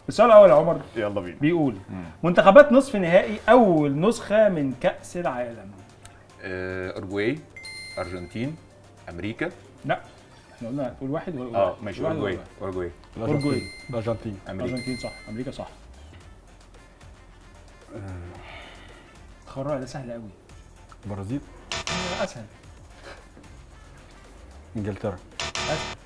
السؤال الاول يا عمر يلا بينا بيقول منتخبات نصف نهائي اول نسخه من كاس العالم آه، اورجواي ارجنتين امريكا لا احنا قلنا تقول واحد ولا اه ماشي واحد اورجواي ولا واحد؟ اورجواي أورجواي. الارجنتين امريكا ارجنتين صح امريكا صح خرا ده سهل قوي البرازيل اسهل انجلترا اسهل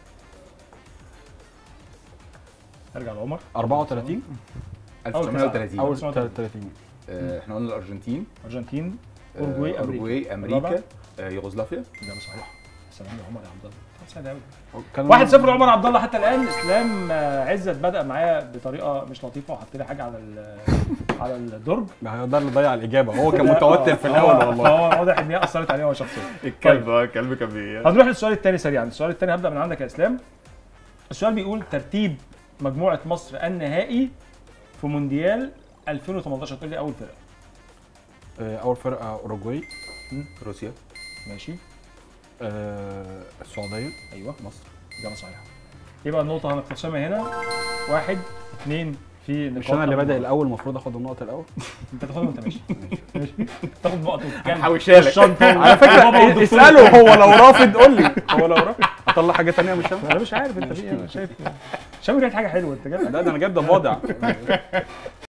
ارجع لعمر 34 1930 اول سنة. 33 آه، احنا قلنا الارجنتين ارجنتين آه، أورجواي، أمريكا. اورجواي الرابع؟ امريكا آه، يوغوسلافيا اجابه صحيحه سلام يا عمر يا عبد الله طب سهل قوي كان 1 0 عمر عبد الله حتى الان اسلام آه، عزت بدا معايا بطريقه مش لطيفه وحط لي حاجه على ال- على الدرج ما هو ده اللي ضيع الاجابه هو كان متوتر في الاول آه، والله فهو واضح ان هي اثرت عليه هو شخصيا الكلب اه الكلب كان بي هنروح للسؤال الثاني سريعا السؤال الثاني هبدا من عندك يا اسلام السؤال بيقول ترتيب مجموعه مصر النهائي في مونديال 2018 تقول لي اول فرقه آه، اول فرقه اوروجواي روسيا ماشي آه، السعوديه ايوه مصر اجابه صحيحه يبقى النقطه هنقسمها هنا واحد اثنين في مش نقاط انا اللي بادئ النقاط. الاول المفروض اخد النقطه الاول انت تاخدها وانت ماشي ماشي تاخد نقط وتتكلم هحوشها لك. الشنطه على فكره اساله هو لو رافض قول لي هو لو رافض اطلع حاجه ثانيه مش انا مش عارف انت في ايه انا شايف شامل ريحه حاجه حلوه انت جايب لا ده انا جايب ضفادع